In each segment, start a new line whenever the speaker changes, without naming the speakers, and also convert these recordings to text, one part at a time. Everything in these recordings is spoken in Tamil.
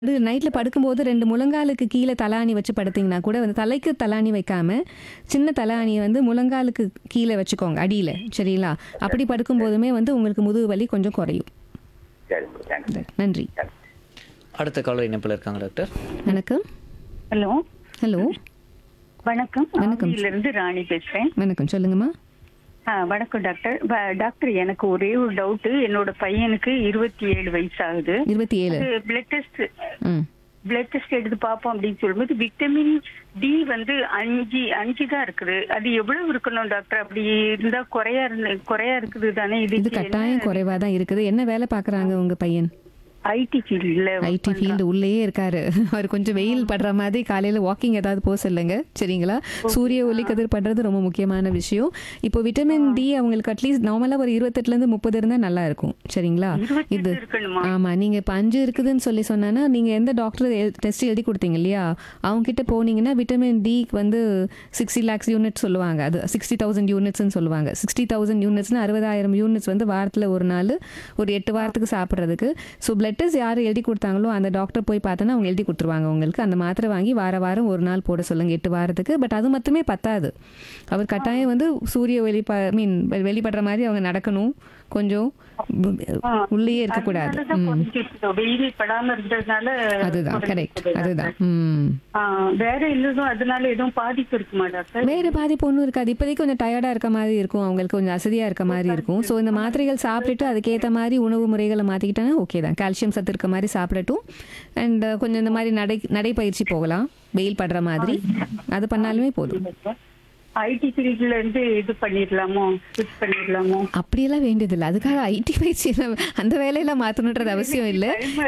அது நைட்டில் படுக்கும்போது ரெண்டு முழங்காலுக்கு கீழே தலாணி வச்சு படுத்தீங்கன்னா கூட வந்து தலைக்கு தலாணி வைக்காம சின்ன தலாணியை வந்து முழங்காலுக்கு கீழே வச்சுக்கோங்க அடியில் சரிங்களா அப்படி படுக்கும்போதுமே வந்து உங்களுக்கு முதுகு வலி கொஞ்சம் குறையும்
சரி தேங்க்ஸ்
நன்றி
அடுத்த காலர் இணைப்பில் இருக்காங்க டாக்டர்
வணக்கம்
ஹலோ
ஹலோ
வணக்கம்
வணக்கம்.
இருந்து ராணி பேசுறேன்
வணக்கம் சொல்லுங்கம்மா
ஆ, வணக்கம் டாக்டர் வ- டாக்டர் எனக்கு ஒரே ஒரு டவுட் என்னோட பையனுக்கு இருபத்தி ஏழு வயசு ஆகுது
இருபத்தி ஏழு
பிளட் டெஸ்ட்
ம்
பிளட் டெஸ்ட் எடுத்து பார்ப்போம் அப்படின்னு சொல்லும்போது விட்டமின் டி வந்து அஞ்சு அஞ்சு தான் இருக்குது அது எவ்வளவு இருக்கணும் டாக்டர் அப்படி இருந்தா குறையா இருந்து குறையா இருக்குது தானே
இது
இது
கட்டாயம் குறைவாக தான் இருக்குது என்ன வேலை பார்க்குறாங்க உங்கள் பையன்
ஐடி ஃபீல்ட்ல
ஐடி ஃபீல்டு உள்ளேயே இருக்காரு அவர் கொஞ்சம் வெயில் படுற மாதிரி காலையில் வாக்கிங் ஏதாவது போக சொல்லுங்க சரிங்களா சூரிய ஒளி கதிர் படுறது ரொம்ப முக்கியமான விஷயம் இப்போ விட்டமின் டி அவங்களுக்கு அட்லீஸ்ட் நார்மலாக ஒரு இருபத்தெட்டுலேருந்து முப்பது இருந்தால் நல்லா இருக்கும் சரிங்களா இது
இருக்கணுமா
ஆமாம் நீங்கள் இப்போ அஞ்சு இருக்குதுன்னு சொல்லி சொன்னான்னா நீங்கள் எந்த டாக்டர் டெஸ்ட் எழுதி கொடுத்தீங்க இல்லையா அவங்க கிட்ட போனீங்கன்னா விட்டமின் டி வந்து சிக்ஸ்டி லேக்ஸ் யூனிட் சொல்லுவாங்க அது சிக்ஸ்டி தௌசண்ட் யூனிட்ஸ்னு சொல்லுவாங்க சிக்ஸ்டி தௌசண்ட் யூனிட்ஸ்னு அறுபதாயிரம் யூனிட்ஸ் வந்து வாரத்தில் ஒரு நாள் ஒரு எட்டு வாரத்துக்கு சாப்பிட்றதுக்கு ஸோ பிளட் டெஸ்ட் யார் எழுதி கொடுத்தாங்களோ அந்த டாக்டர் போய் பார்த்தோன்னா அவங்க எழுதி கொடுத்துருவாங்க உங்களுக்கு அந்த மாத்திரை வாங்கி வார வாரம் ஒரு நாள் போட சொல்லுங்க எட்டு வாரத்துக்கு பட் அது மட்டுமே பத்தாது அவர் கட்டாயம் வந்து சூரிய வெளிப்ப மீன் வெளிப்படுற மாதிரி அவங்க நடக்கணும் கொஞ்சம் உள்ளேயே இருக்கக்கூடாது
அதனாலதான் குறைஞ்சிருக்கு. வெயில் படாம இருந்ததுனால
அதுதான் கரெக்ட்
குறைஞ்சிருக்கு
அதுதான் ம்
ஆ, வேற எதுவும் அதனால எதுவும் பாதிப்பு இருக்குமா டாக்டர்
வேறு பாதிப்பு ஒன்றும் இருக்காது இப்போதைக்கு கொஞ்சம் டயர்டாக இருக்க மாதிரி இருக்கும் அவங்களுக்கு கொஞ்சம் அசதியாக இருக்க மாதிரி இருக்கும் ஸோ இந்த மாத்திரைகள் சாப்பிட்டுட்டு அதுக்கேற்ற மாதிரி உணவு முறைகளை மாற்றிக்கிட்டாங்கன்னா ஓகே தான் கால்சியம் சத்து இருக்க மாதிரி சாப்பிடட்டும் அண்ட் கொஞ்சம் இந்த மாதிரி நடை நடைப்பயிற்சி போகலாம் வெயில் படுற மாதிரி அது பண்ணாலுமே போதும்
ஐடி ஃபீல்ட்ல இருந்து இது பண்ணிடலாமோ ஸ்விட்ச் பண்ணிடலாமோ
அப்படியெல்லாம் வேண்டியதில்லை அதுக்காக ஐடி பயிற்சி எல்லாம் அந்த வேலையெல்லாம் மாற்றணுன்றது அவசியம் இல்லை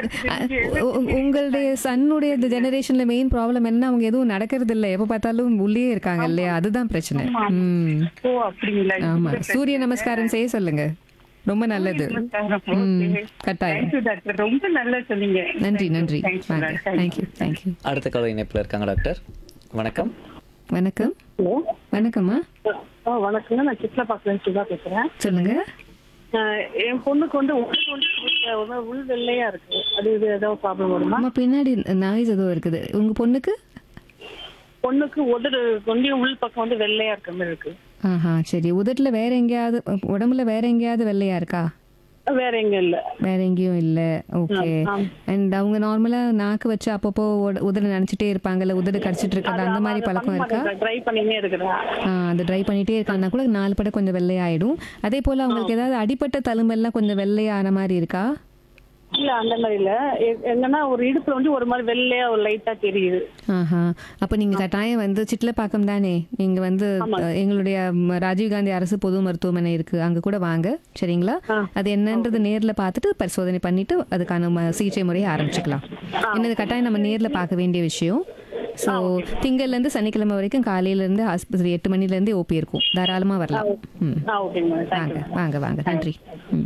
உங்களுடைய சன்னுடைய இந்த ஜெனரேஷனில் மெயின் ப்ராப்ளம் என்ன அவங்க எதுவும் நடக்கிறது இல்லை எப்போ பார்த்தாலும் உள்ளே இருக்காங்க இல்லையா அதுதான் பிரச்சனை ம்
ஓ அப்படிங்களா
ஆமா சூரிய நமஸ்காரம் செய்ய சொல்லுங்க ரொம்ப நல்லது ம், கட்டாயம்
தேங்க்யூ டாக்டர் ரொம்ப நல்லா சொன்னீங்க
நன்றி நன்றி
Thank you,
வாங்க
Thank you.
தேங்க்யூ தேங்க்யூ
அடுத்த காலர் இணைப்பில் இருக்காங்க டாக்டர் வணக்கம்
வணக்கம்
ஹலோ
வணக்கம்மா
ஆ வணக்கங்க நான் சித்லா பாக்கலன்னு சுதா பேசுறேன்
சொல்லுங்க
ஆஹ் என் பொண்ணுக்கு வந்து உள் வந்து உள் ஒரு மாதிரி உள் வெள்ளையா இருக்கு அது இது ஏதாவது ப்ராப்ளம் வருமா
அம்மா பின்னாடி நாய்ஸ் ஏதோ இருக்குது உங்க பொண்ணுக்கு
பொண்ணுக்கு உதடு கொஞ்சம் உள் பக்கம் வந்து வெள்ளையா இருக்க மாதிரி இருக்கு
ஆஹா சரி உதட்டுல வேற எங்கேயாவது உடம்புல வேற எங்கேயாவது வெள்ளையா இருக்கா
வேற எங்க இல்ல
வேற எங்கேயும் இல்ல ஓகே
ஆம்.
அண்ட் அவங்க நார்மலா நாக்கு வச்சு அப்பப்போ உட- உதடு நினைச்சிட்டே இருப்பாங்கல்ல உதடு கடிச்சிட்டு இருக்கிறது அந்த மாதிரி பழக்கம் இருக்கா
ட்ரை பண்ணினே இருக்கிறேன்
ஆ, அது ட்ரை பண்ணிட்டே இருக்காங்கன்னா கூட நாலு படம் கொஞ்சம் வெள்ளையாயிடும் அதே போல அவங்களுக்கு ஏதாவது அடிப்பட்ட தழும்பெல்லாம் கொஞ்சம் வெள்ளையான மாதிரி இருக்கா
இல்ல அந்த மாதிரி இல்ல எ- என்னன்னா ஒரு இடுப்புல வந்து ஒரு மாதிரி வெள்ளையா ஒரு லைட்டா தெரியுது
ஆஹா அப்போ நீங்கள் கட்டாயம் வந்து சிட்லப்பாக்கம் தானே நீங்கள் வந்து அஹ், எங்களுடைய ம, ராஜீவ்காந்தி அரசு பொது மருத்துவமனை இருக்கு அங்கே கூட வாங்க சரிங்களா அது என்னன்றது நேரில் பார்த்துட்டு பரிசோதனை பண்ணிட்டு அதுக்கான ம- சிகிச்சை முறையை ஆரம்பிச்சுக்கலாம் என்னது கட்டாயம் நம்ம நேரில் பார்க்க வேண்டிய விஷயம் ஸோ திங்கள்லேருந்து சனிக்கிழமை வரைக்கும் காலையிலேருந்து ஆஸ்பத்திரி எட்டு மணிலேருந்தே ஓபி இருக்கும் தாராளமாக வரலாம் ம்
ஆ ஓகேங்க
வாங்க வாங்க வாங்க நன்றி ம்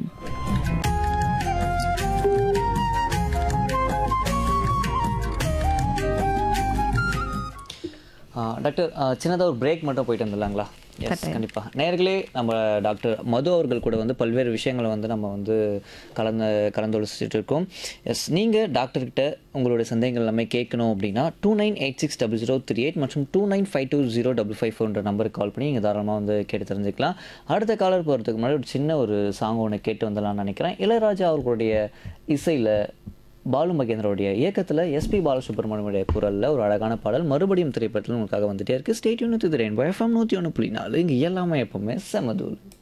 ஆ, டாக்டர் சின்னதாக ஒரு பிரேக் மட்டும் போயிட்டு வந்துடலாங்களா எஸ் கண்டிப்பாக நேர்களே நம்ம டாக்டர் மது அவர்கள் கூட வந்து பல்வேறு விஷயங்களை வந்து நம்ம வந்து கலந்து கலந்தொழிச்சிட்டு இருக்கோம் எஸ் நீங்கள் டாக்டர்கிட்ட உங்களுடைய சந்தேகங்கள் எல்லாமே கேட்கணும் அப்படின்னா two nine eight six double zero three eight மற்றும் two nine five two zero double five ஃபோன்ற நம்பருக்கு கால் பண்ணி நீங்கள் தாராளமாக வந்து கேட்டு தெரிஞ்சுக்கலாம் அடுத்த காலர் போகிறதுக்கு முன்னாடி ஒரு சின்ன ஒரு சாங் ஒன்று கேட்டு வந்துடலாம்னு நினைக்கிறேன் இளையராஜா அவர்களுடைய இசையில் பாலு மகேந்திரோடைய இயக்கத்தில் எஸ்பி பாலசுப்ரமணியனுடைய குரலில் ஒரு அழகான பாடல் மறுபடியும் திரைப்படத்தில் உங்களுக்காக வந்துட்டே இருக்கு ஸ்டேட்யூன் இது ரெயின்போ எஃப்எம் நூற்றி ஒன்று புள்ளி நாலு இங்கே எல்லாமே எப்பவுமே செமதூல்